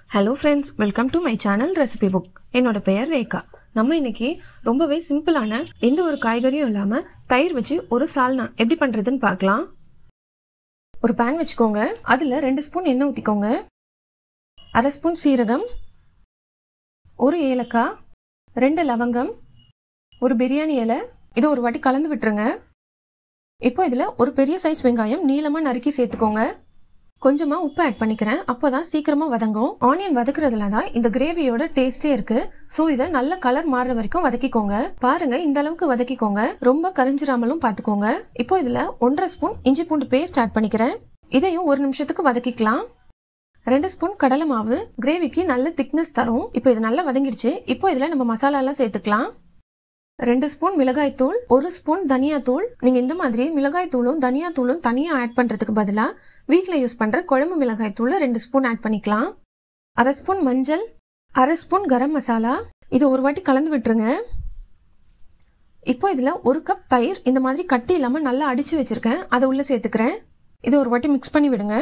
hello friends welcome to my channel recipe book என்னோட பெயர் ரேகா நம்ம இன்னைக்கு ரொம்பவே சிம்பிளான எந்த ஒரு காய்கறியும் இல்லாமல் தயிர் வச்சு ஒரு சால்னா எப்படி பண்ணுறதுன்னு பார்க்கலாம் ஒரு பேன் வச்சுக்கோங்க அதில் ரெண்டு ஸ்பூன் எண்ணெய் ஊற்றிக்கோங்க அரை ஸ்பூன் சீரகம் ஒரு ஏலக்காய் ரெண்டு லவங்கம் ஒரு பிரியாணி இலை இதை ஒரு வாட்டி கலந்து விட்டுருங்க இப்போ இதில் ஒரு பெரிய சைஸ் வெங்காயம் நீளமாக நறுக்கி சேர்த்துக்கோங்க கொஞ்சமா உப்பு ஆட் பண்ணிக்கிறேன் அப்போதான் சீக்கிரமா வதங்கும் ஆனியன் வதக்குறதுல தான் இந்த கிரேவியோட டேஸ்டே இருக்கு சோ இதை நல்ல கலர் மாறுற வரைக்கும் வதக்கிக்கோங்க பாருங்க இந்த அளவுக்கு வதக்கிக்கோங்க ரொம்ப கரிஞ்சிராமலும் பாத்துக்கோங்க இப்போ இதுல ஒன்றரை ஸ்பூன் இஞ்சி பூண்டு பேஸ்ட் ஆட் பண்ணிக்கிறேன் இதையும் ஒரு நிமிஷத்துக்கு வதக்கிக்கலாம் ரெண்டு ஸ்பூன் கடலை மாவு கிரேவிக்கு நல்ல திக்னஸ் தரும் இப்போ இது நல்லா வதங்கிடுச்சு இப்போ இதுல நம்ம மசாலா எல்லாம் சேர்த்துக்கலாம் ரெண்டு ஸ்பூன் மிளகாய் தூள் ஒரு ஸ்பூன் தனியா தூள் நீங்க இந்த மாதிரி மிளகாய் தூளும் தனியா தூளும் தனியா ஆட் பண்றதுக்கு பதிலா வீட்டில் யூஸ் பண்ற குழம்பு மிளகாய் தூள் ரெண்டு ஸ்பூன் ஆட் பண்ணிக்கலாம் அரை ஸ்பூன் மஞ்சள் அரை ஸ்பூன் கரம் மசாலா இது ஒரு வாட்டி கலந்து விட்டுருங்க இப்போ இதில் ஒரு கப் தயிர் இந்த மாதிரி கட்டி இல்லாமல் நல்லா அடித்து வச்சுருக்கேன் அதை உள்ளே சேர்த்துக்கிறேன் இது ஒரு வாட்டி மிக்ஸ் பண்ணி விடுங்க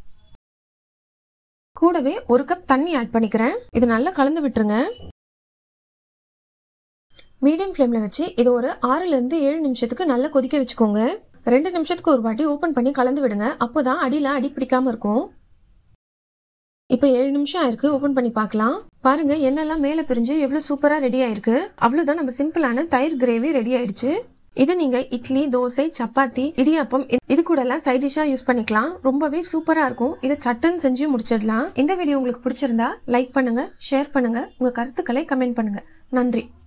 கூடவே ஒரு கப் தண்ணி ஆட் பண்ணிக்கிறேன் இது நல்லா கலந்து விட்டுருங்க மீடியம் ஃப்ளேமில் வச்சு இது ஒரு ஆறுலேருந்து ஏழு நிமிஷத்துக்கு நல்லா கொதிக்க வச்சுக்கோங்க ரெண்டு நிமிஷத்துக்கு ஒரு வாட்டி ஓப்பன் பண்ணி கலந்து விடுங்க அப்போ தான் அடியில் அடி பிடிக்காம இருக்கும் இப்போ ஏழு நிமிஷம் ஆயிருக்கு ஓப்பன் பண்ணி பார்க்கலாம் பாருங்க எண்ணெல்லாம் மேலே பிரிஞ்சு எவ்வளோ சூப்பராக ரெடி ஆயிருக்கு அவ்வளோதான் நம்ம சிம்பிளான தயிர் கிரேவி ரெடி ஆயிடுச்சு இது நீங்க இட்லி தோசை சப்பாத்தி இடியாப்பம் இது கூட எல்லாம் சைட் டிஷ்ஷா யூஸ் பண்ணிக்கலாம் ரொம்பவே சூப்பரா இருக்கும் இதை சட்டுன்னு செஞ்சு முடிச்சிடலாம் இந்த வீடியோ உங்களுக்கு பிடிச்சிருந்தா லைக் பண்ணுங்க ஷேர் பண்ணுங்க உங்க கருத்துக்களை கமெண்ட் பண்ணுங்க நன்றி